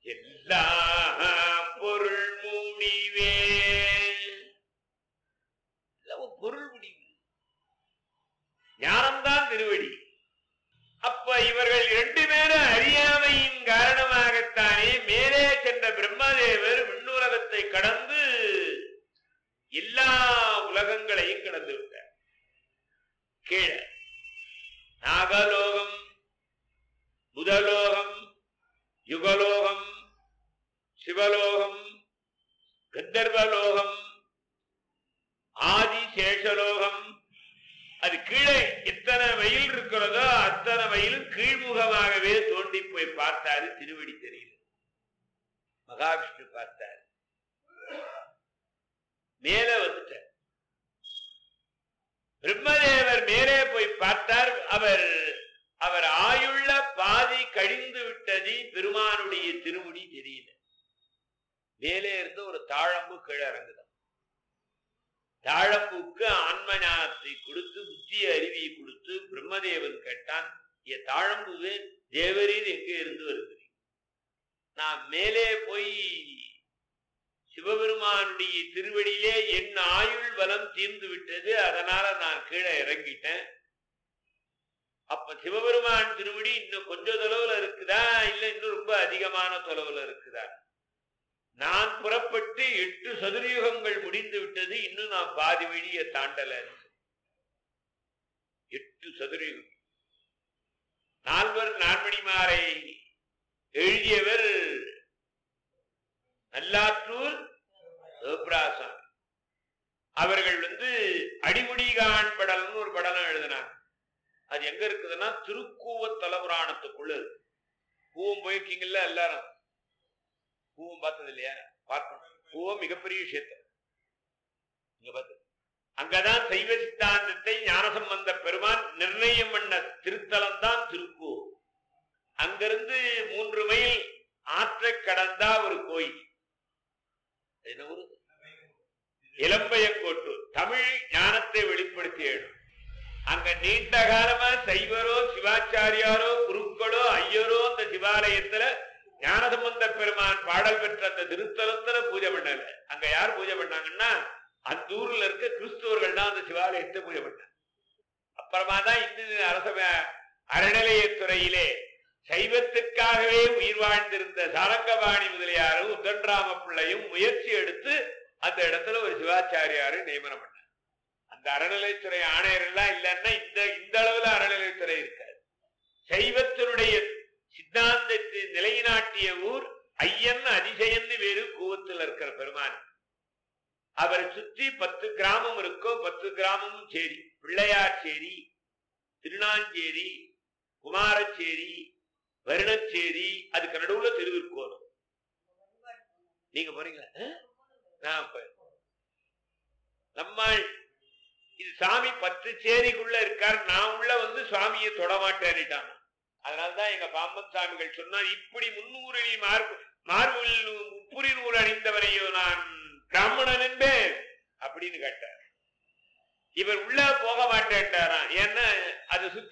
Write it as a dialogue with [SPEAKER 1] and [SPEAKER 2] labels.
[SPEAKER 1] எல்லா பொருள் முடிவே எல்லாம் பொருள் முடிவு ஞானம்தான் திருவடி அப்ப இவர்கள் இரண்டு பேரும் அறியாமையின் காரணமாகத்தானே மேலே சென்ற பிரம்மதேவர் விண்ணுலகத்தை கடந்து எல்லா உலகங்களையும் கடந்து விட்டார் கீழே நாகலோகம் புதலோகம் யுகலோகம் சிவலோகம் கந்தர்வலோகம் ஆதி சேஷலோகம் அது கீழே எத்தனை மயில் இருக்கிறதோ அத்தனை மயிலும் கீழ்முகமாகவே தோண்டி போய் பார்த்தாரு திருவடி தெரியல மகாவிஷ்ணு பார்த்தார் மேல வந்துட்டார் பிரம்மதேவர் மேலே போய் பார்த்தார் அவர் அவர் ஆயுள்ள பாதி கழிந்து விட்டது பெருமானுடைய திருமுடி தெரியல மேலே இருந்து ஒரு தாழம்பு கீழே இறங்குதான் தாழம்புக்கு ஆன்ம ஞானத்தை கொடுத்து புத்திய அறிவியை கொடுத்து பிரம்மதேவன் கேட்டான் ஏ தாழம்புவே தேவரீர் எங்கே இருந்து வருகிறீர் நான் மேலே போய் சிவபெருமானுடைய திருவடியிலே என் ஆயுள் பலம் தீர்ந்து விட்டது அதனால நான் கீழே இறங்கிட்டேன் அப்ப சிவபெருமான் திருவடி இன்னும் கொஞ்சம் தொலைவுல இருக்குதா இல்ல இன்னும் ரொம்ப அதிகமான தொலைவுல இருக்குதா நான் புறப்பட்டு எட்டு சதுரயுகங்கள் முடிந்து விட்டது இன்னும் நான் பாதி வழியை தாண்டல எட்டு சதுரயுகம் நால்வர் நான்மணிமாரை எழுதியவர் நல்லாற்றூர் சிவபிராசாமி அவர்கள் வந்து அடிமுடி காண்படல்னு ஒரு படலம் எழுதினாங்க அது எங்க இருக்குதுன்னா திருக்கூவ தலபுராணத்துக்குள்ள இருக்கு கூவம் போயிருக்கீங்கல்ல எல்லாரும் கூவம் பார்த்தது இல்லையா பார்க்கணும் கூவம் மிகப்பெரிய விஷயத்த இங்க பார்த்து அங்கதான் சைவ சித்தாந்தத்தை ஞானசம்பந்த பெருமான் நிர்ணயம் பண்ண திருத்தலம் தான் திருக்கூவம் அங்கிருந்து மூன்று மைல் ஆற்றை கடந்தா ஒரு கோயில் என்ன ஊரு இளம்பையங்கோட்டூர் தமிழ் ஞானத்தை வெளிப்படுத்திய இடம் அங்க நீண்ட காலமா சைவரோ சிவாச்சாரியாரோ குருக்களோ ஐயரோ அந்த சிவாலயத்துல ஞானசம்பந்த பெருமான் பாடல் பெற்ற அந்த திருத்தலத்துல பூஜை பண்ணல அங்க யார் பூஜை பண்ணாங்கன்னா அந்த ஊர்ல இருக்க கிறிஸ்துவர்கள் தான் அந்த சிவாலயத்தை பூஜை பண்ணாங்க அப்புறமா தான் இந்து அரச அறநிலையத்துறையிலே சைவத்துக்காகவே உயிர் வாழ்ந்திருந்த சாரங்கபாணி முதலியாரும் உத்தன்ராம பிள்ளையும் முயற்சி எடுத்து அந்த இடத்துல ஒரு சிவாச்சாரியாரு நியமனம் பண்ணார் அந்த அறநிலைத்துறை ஆணையர் எல்லாம் இல்லைன்னா இந்த இந்த அளவுல அறநிலைத்துறை இருக்காது சைவத்தினுடைய சித்தாந்தத்தை நிலைநாட்டிய ஊர் ஐயன் அதிசயன்னு வேறு கூவத்தில் இருக்கிற பெருமான் அவரை சுற்றி பத்து கிராமம் இருக்கும் பத்து கிராமமும் சேரி பிள்ளையார் சேரி திருநாஞ்சேரி குமாரச்சேரி வருணச்சேரி அதுக்கு நடுவுல திருவிற்கோணம் நீங்க போறீங்களா ஆ? நான் போய் நம்மாள் இது சாமி பத்து சேரிக்குள்ள இருக்கார் நான் உள்ள வந்து சுவாமியை தொடமாட்டேன்னுட்டாங்க அதனாலதான் எங்க பாம்பன் சாமிகள் சொன்னார் இப்படி முன்னூறில் மார்பு மார்பில் உப்புரி நூல் அணிந்தவரையோ நான் பிராமணன் என்பேன் அப்படின்னு கேட்டார் இவர் உள்ள போக மாட்டேன்ட்டாராம் ஏன்னா அது சுத்தி